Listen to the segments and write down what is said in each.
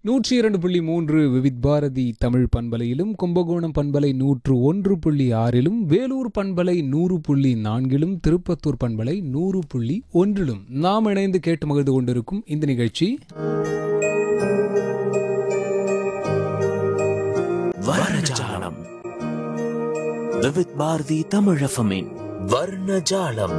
நூற்றி இரண்டு புள்ளி மூன்று விவித் பாரதி தமிழ் பண்பலையிலும் கும்பகோணம் பண்பலை நூற்று ஒன்று புள்ளி ஆறிலும் வேலூர் பண்பலை நூறு புள்ளி நான்கிலும் திருப்பத்தூர் பண்பலை நூறு புள்ளி ஒன்றிலும் நாம் இணைந்து கேட்டு மகிழ்ந்து கொண்டிருக்கும் இந்த நிகழ்ச்சி வர்ணஜாலம் விவித் பாரதி தமிழஃபமின் வர்ணஜாலம்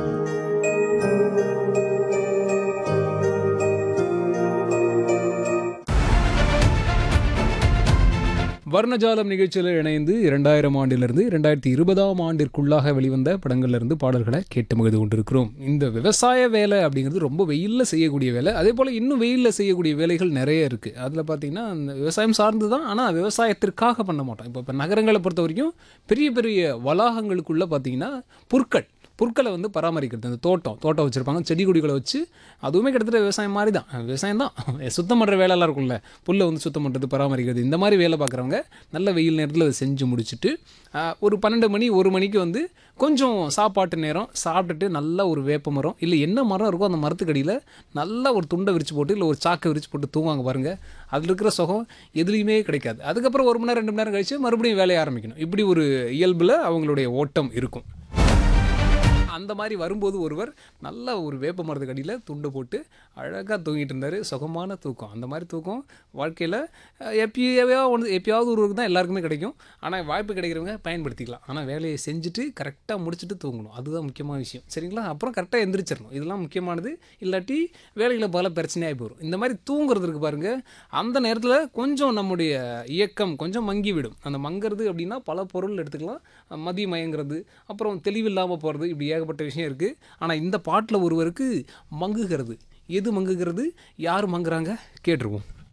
வர்ணஜாலம் நிகழ்ச்சியில் இணைந்து இரண்டாயிரம் ஆண்டிலிருந்து இரண்டாயிரத்தி இருபதாம் ஆண்டிற்குள்ளாக வெளிவந்த படங்கள்லேருந்து பாடல்களை கேட்டு மகிழ்ந்து கொண்டிருக்கிறோம் இந்த விவசாய வேலை அப்படிங்கிறது ரொம்ப வெயிலில் செய்யக்கூடிய வேலை அதே போல் இன்னும் வெயிலில் செய்யக்கூடிய வேலைகள் நிறைய இருக்குது அதில் பார்த்தீங்கன்னா இந்த விவசாயம் சார்ந்து தான் ஆனால் விவசாயத்திற்காக பண்ண மாட்டோம் இப்போ இப்போ நகரங்களை பொறுத்த வரைக்கும் பெரிய பெரிய வளாகங்களுக்குள்ளே பார்த்தீங்கன்னா புற்கள் புற்களை வந்து பராமரிக்கிறது அந்த தோட்டம் தோட்டம் வச்சுருப்பாங்க செடி கொடிகளை வச்சு அதுவுமே கிட்டத்தட்ட விவசாயம் மாதிரி தான் விவசாயம் தான் சுத்தம் பண்ணுற வேலையெல்லாம் இருக்கும்ல புல்லை வந்து சுத்தம் பண்ணுறது பராமரிக்கிறது இந்த மாதிரி வேலை பார்க்குறவங்க நல்ல வெயில் நேரத்தில் அதை செஞ்சு முடிச்சுட்டு ஆஹ், ஒரு பன்னெண்டு மணி ஒரு மணிக்கு வந்து கொஞ்சம் சாப்பாட்டு நேரம் சாப்பிட்டுட்டு நல்ல ஒரு வேப்ப மரம் இல்லை என்ன மரம் இருக்கோ அந்த மரத்துக்கடியில் நல்லா ஒரு துண்டை விரிச்சு போட்டு இல்லை ஒரு சாக்கை விரிச்சு போட்டு தூங்குவாங்க பாருங்கள் அதில் இருக்கிற சுகம் எதுலேயுமே கிடைக்காது அதுக்கப்புறம் ஒரு மணி நேரம் ரெண்டு மணி நேரம் கழிச்சு மறுபடியும் வேலையை ஆரம்பிக்கணும் இப்படி ஒரு இயல்பில் அவங்களுடைய ஓட்டம் இருக்கும் அந்த மாதிரி வரும்போது ஒருவர் நல்ல ஒரு வேப்ப மரத்துக்கு அடியில் துண்டை போட்டு அழகாக தூங்கிட்டு இருந்தார் சுகமான தூக்கம் அந்த மாதிரி தூக்கம் வாழ்க்கையில் எப்பயாவது ஒன்று எப்பயாவது ஒருவருக்கு தான் எல்லாருக்குமே கிடைக்கும் ஆனால் வாய்ப்பு கிடைக்கிறவங்க பயன்படுத்திக்கலாம் ஆனால் வேலையை செஞ்சுட்டு கரெக்டாக முடிச்சுட்டு தூங்கணும் அதுதான் முக்கியமான விஷயம் சரிங்களா அப்புறம் கரெக்டாக எந்திரிச்சிடணும் இதெல்லாம் முக்கியமானது இல்லாட்டி வேலையில் பல பிரச்சனையாகி போயிடும் இந்த மாதிரி தூங்குறது இருக்கு பாருங்கள் அந்த நேரத்தில் கொஞ்சம் நம்முடைய இயக்கம் கொஞ்சம் மங்கி விடும் அந்த மங்கிறது அப்படின்னா பல பொருள் எடுத்துக்கலாம் மதிய மயங்கிறது அப்புறம் தெளிவில்லாமல் போகிறது இப்படி ஏகப்பட்ட விஷயம் இருக்குது ஆனால் இந்த பாட்டில் ஒருவருக்கு மங்குகிறது எது மங்குகிறது யார் மங்குறாங்க கேட்டுருவோம்